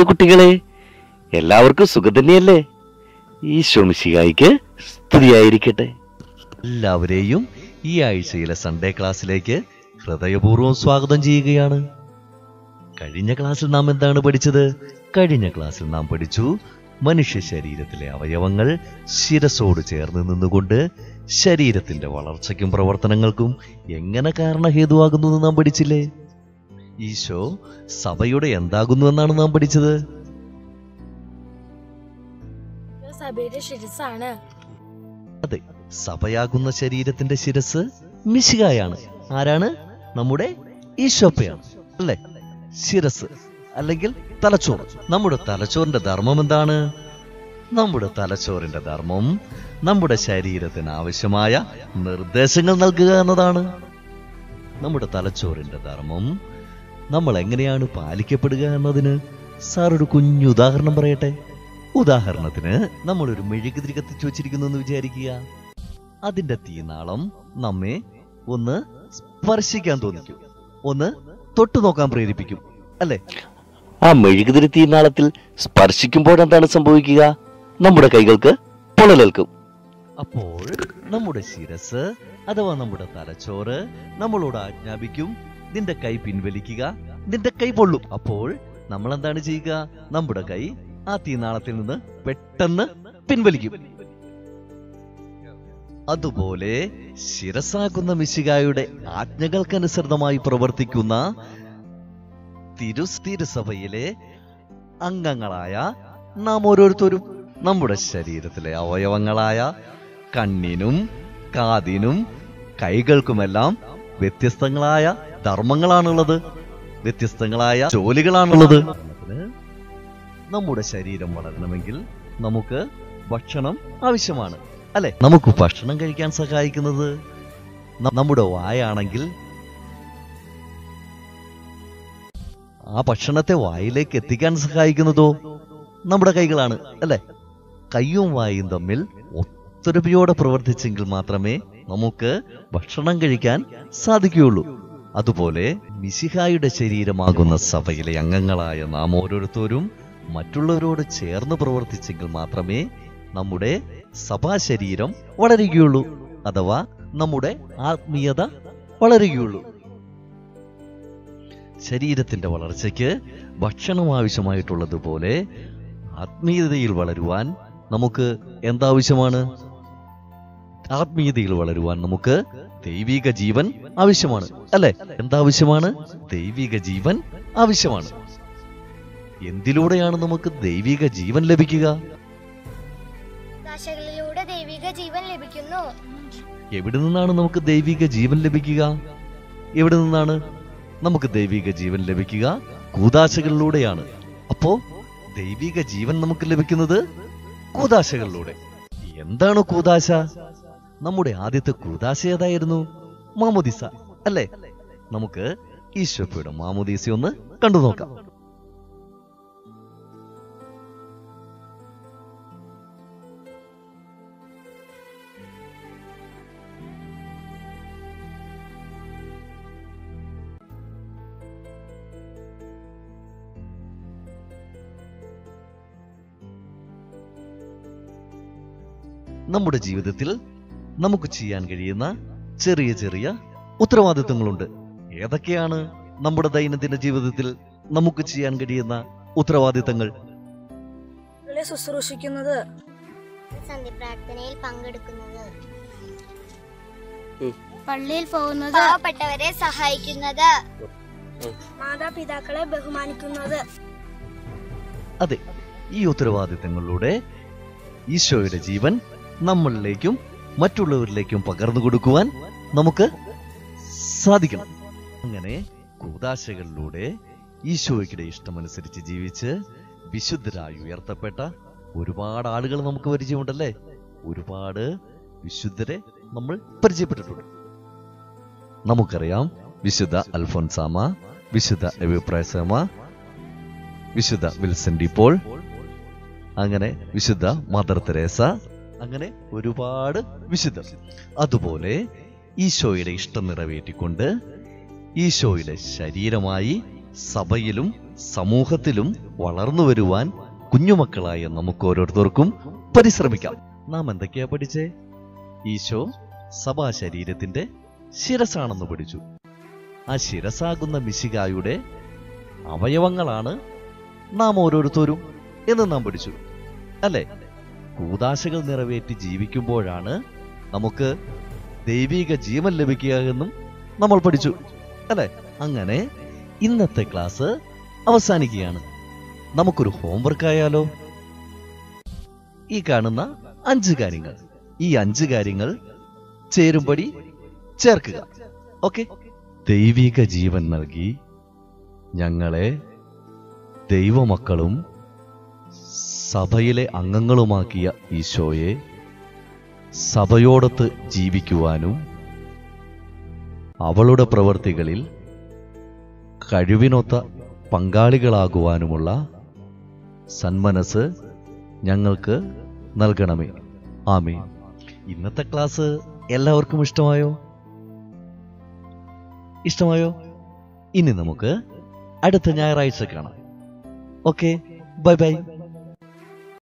പ്രിയ കുട്ടികളെ എല്ലാവർക്കും സുഖം തന്നെയല്ലേ ഈ ശോമിശികായിക്ക് സ്തുതിയായിരിക്കട്ടെ എല്ലാവരെയും ഈ ആഴ്ചയിലെ സൺഡേ ക്ലാസ്സിലേക്ക് ഹൃദയപൂർവ്വം സ്വാഗതം ചെയ്യുകയാണ് കഴിഞ്ഞ ക്ലാസ്സിൽ നാം എന്താണ് പഠിച്ചത് കഴിഞ്ഞ ക്ലാസ്സിൽ നാം പഠിച്ചു മനുഷ്യ ശരീരത്തിലെ അവയവങ്ങൾ ശിരസോട് ചേർന്ന് നിന്നുകൊണ്ട് ശരീരത്തിന്റെ വളർച്ചയ്ക്കും പ്രവർത്തനങ്ങൾക്കും എങ്ങനെ കാരണഹേതുവാകുന്നു എന്ന് നാം പഠിച്ചില്ലേ ഈശോ സഭയുടെ എന്താകുന്നു എന്നാണ് നാം പഠിച്ചത് സഭയുടെ ശിരസാണ് അതെ സഭയാകുന്ന ശരീരത്തിന്റെ ശിരസ് മിശികായാണ് ആരാണ് നമ്മുടെ ഈശോപ്പയാണ് അല്ലേ ശിരസ് അല്ലെങ്കിൽ തലച്ചോർ നമ്മുടെ തലച്ചോറിന്റെ ധർമ്മം എന്താണ് നമ്മുടെ തലച്ചോറിന്റെ ധർമ്മം നമ്മുടെ ശരീരത്തിന് ആവശ്യമായ നിർദ്ദേശങ്ങൾ നൽകുക എന്നതാണ് നമ്മുടെ തലച്ചോറിന്റെ ധർമ്മം നമ്മൾ എങ്ങനെയാണ് പാലിക്കപ്പെടുക എന്നതിന് സാർ ഒരു കുഞ്ഞു ഉദാഹരണം പറയട്ടെ ഉദാഹരണത്തിന് നമ്മൾ ഒരു മെഴുകുതിരി കത്തിച്ചു വെച്ചിരിക്കുന്നു എന്ന് വിചാരിക്കുക അതിന്റെ തീനാളം നമ്മെ ഒന്ന് സ്പർശിക്കാൻ തോന്നിക്കും ഒന്ന് തൊട്ടു നോക്കാൻ പ്രേരിപ്പിക്കും അല്ലെ ആ മെഴുകുതിരി തീനാളത്തിൽ സ്പർശിക്കുമ്പോഴെന്താണ് സംഭവിക്കുക നമ്മുടെ കൈകൾക്ക് പൊള്ളലേൽക്കും അപ്പോൾ നമ്മുടെ ശിരസ് അഥവാ നമ്മുടെ തലച്ചോറ് നമ്മളോട് ആജ്ഞാപിക്കും നിന്റെ കൈ പിൻവലിക്കുക നിന്റെ കൈ പൊള്ളും അപ്പോൾ നമ്മൾ എന്താണ് ചെയ്യുക നമ്മുടെ കൈ ആ തീനാളത്തിൽ നിന്ന് പെട്ടെന്ന് പിൻവലിക്കും അതുപോലെ ശിരസാകുന്ന മിശികായുടെ ആജ്ഞകൾക്കനുസൃതമായി പ്രവർത്തിക്കുന്ന തിരുസ്ഥിരസഭയിലെ അംഗങ്ങളായ നാം ഓരോരുത്തരും നമ്മുടെ ശരീരത്തിലെ അവയവങ്ങളായ കണ്ണിനും കാതിനും കൈകൾക്കുമെല്ലാം വ്യത്യസ്തങ്ങളായ ധർമ്മങ്ങളാണുള്ളത് വ്യത്യസ്തങ്ങളായ ജോലികളാണുള്ളത് നമ്മുടെ ശരീരം വളരണമെങ്കിൽ നമുക്ക് ഭക്ഷണം ആവശ്യമാണ് അല്ലെ നമുക്ക് ഭക്ഷണം കഴിക്കാൻ സഹായിക്കുന്നത് ന- നമ്മുടെ വായാണെങ്കിൽ ആ ഭക്ഷണത്തെ വായിലേക്ക് എത്തിക്കാൻ സഹായിക്കുന്നതോ നമ്മുടെ കൈകളാണ് അല്ലെ കൈയും വായും തമ്മിൽ ഒത്തൊരുമയോടെ പ്രവർത്തിച്ചെങ്കിൽ മാത്രമേ നമുക്ക് ഭക്ഷണം കഴിക്കാൻ സാധിക്കുകയുള്ളൂ അതുപോലെ മിശിഹായുടെ ശരീരമാകുന്ന സഭയിലെ അംഗങ്ങളായ നാം ഓരോരുത്തരും മറ്റുള്ളവരോട് ചേർന്ന് പ്രവർത്തിച്ചെങ്കിൽ മാത്രമേ നമ്മുടെ സഭാ ശരീരം വളരുകയുള്ളൂ അഥവാ നമ്മുടെ ആത്മീയത വളരുകയുള്ളൂ ശരീരത്തിന്റെ വളർച്ചയ്ക്ക് ഭക്ഷണം ആവശ്യമായിട്ടുള്ളതുപോലെ ആത്മീയതയിൽ വളരുവാൻ നമുക്ക് എന്താവശ്യമാണ് ആത്മീയതയിൽ വളരുവാൻ നമുക്ക് ദൈവിക ജീവൻ ആവശ്യമാണ് അല്ലെ എന്താവശ്യമാണ് ദൈവിക ജീവൻ ആവശ്യമാണ് എന്തിലൂടെയാണ് നമുക്ക് ദൈവിക ജീവൻ ലഭിക്കുക ദശകളിലൂടെ ദൈവിക ജീവൻ ലഭിക്കുന്നു എവിടെ നിന്നാണ് നമുക്ക് ദൈവിക ജീവൻ ലഭിക്കുക എവിടെ നിന്നാണ് നമുക്ക് ദൈവിക ജീവൻ ലഭിക്കുക കൂതാശകളിലൂടെയാണ് അപ്പോ ദൈവിക ജീവൻ നമുക്ക് ലഭിക്കുന്നത് കൂതാശകളിലൂടെ എന്താണ് കൂതാശ നമ്മുടെ ആദ്യത്തെ കൂതാശ ഏതായിരുന്നു മാമോദിസ അല്ലേ നമുക്ക് ഈശോപ്പയുടെ മാമോദീസ ഒന്ന് കണ്ടു നോക്കാം നമ്മുടെ ജീവിതത്തിൽ നമുക്ക് ചെയ്യാൻ കഴിയുന്ന ചെറിയ ചെറിയ ഉത്തരവാദിത്തങ്ങളുണ്ട് ഏതൊക്കെയാണ് നമ്മുടെ ദൈനംദിന ജീവിതത്തിൽ നമുക്ക് ചെയ്യാൻ കഴിയുന്ന ഉത്തരവാദിത്തങ്ങൾ മക്കളെ ശുശ്രൂഷിക്കുന്നത് സന്ധ്യപ്രാർത്ഥനയിൽ പങ്കെടുക്കുന്നത് പള്ളിയിൽ പോകുന്നത് പാവപ്പെട്ടവരെ സഹായിക്കുന്നത് മാതാപിതാക്കളെ ബഹുമാനിക്കുന്നത് അതെ ഈ ഉത്തരവാദിത്തങ്ങളിലൂടെ ഈശോയുടെ ജീവൻ നമ്മളിലേക്കും മറ്റുള്ളവരിലേക്കും പകർന്നു കൊടുക്കുവാൻ നമുക്ക് സാധിക്കണം അങ്ങനെ കൂതാശകളിലൂടെ ഈശോയ്ക്കിടെ ഇഷ്ടമനുസരിച്ച് ജീവിച്ച് വിശുദ്ധരായി ഉയർത്തപ്പെട്ട ഒരുപാട് ആളുകൾ നമുക്ക് പരിചയമുണ്ടല്ലേ ഒരുപാട് വിശുദ്ധരെ നമ്മൾ പരിചയപ്പെട്ടിട്ടുണ്ട് നമുക്കറിയാം വിശുദ്ധ അൽഫോൻസാമ വിശുദ്ധ എവിപ്രാസമ വിശുദ്ധ വിൽസൺ ഡിപ്പോൾ അങ്ങനെ വിശുദ്ധ മദർ തെരേസ അങ്ങനെ ഒരുപാട് വിശുദ്ധർ അതുപോലെ ഈശോയുടെ ഇഷ്ടം നിറവേറ്റിക്കൊണ്ട് ഈശോയുടെ ശരീരമായി സഭയിലും സമൂഹത്തിലും വളർന്നു വരുവാൻ കുഞ്ഞുമക്കളായ നമുക്ക് ഓരോരുത്തർക്കും പരിശ്രമിക്കാം നാം എന്തൊക്കെയാ പഠിച്ചേ ഈശോ സഭാ ശരീരത്തിന്റെ ശിരസാണെന്ന് പഠിച്ചു ആ ശിരസാകുന്ന മിശികായുടെ അവയവങ്ങളാണ് നാം ഓരോരുത്തരും എന്ന് നാം പഠിച്ചു അല്ലേ കൂതാശകൾ നിറവേറ്റി ജീവിക്കുമ്പോഴാണ് നമുക്ക് ദൈവിക ജീവൻ ലഭിക്കുക എന്നും നമ്മൾ പഠിച്ചു അല്ലെ അങ്ങനെ ഇന്നത്തെ ക്ലാസ് അവസാനിക്കുകയാണ് നമുക്കൊരു ഹോംവർക്ക് ആയാലോ ഈ കാണുന്ന അഞ്ച് കാര്യങ്ങൾ ഈ അഞ്ച് കാര്യങ്ങൾ ചേരുംപടി ചേർക്കുക ഓക്കെ ദൈവിക ജീവൻ നൽകി ഞങ്ങളെ ദൈവമക്കളും സഭയിലെ അംഗങ്ങളുമാക്കിയ ഈശോയെ സഭയോടൊത്ത് ജീവിക്കുവാനും അവളുടെ പ്രവൃത്തികളിൽ കഴിവിനൊത്ത പങ്കാളികളാകുവാനുമുള്ള സന്മനസ് ഞങ്ങൾക്ക് നൽകണമേ ആമേ ഇന്നത്തെ ക്ലാസ് എല്ലാവർക്കും ഇഷ്ടമായോ ഇഷ്ടമായോ ഇനി നമുക്ക് അടുത്ത ഞായറാഴ്ച കാണാം ഓക്കെ ബൈ ബൈ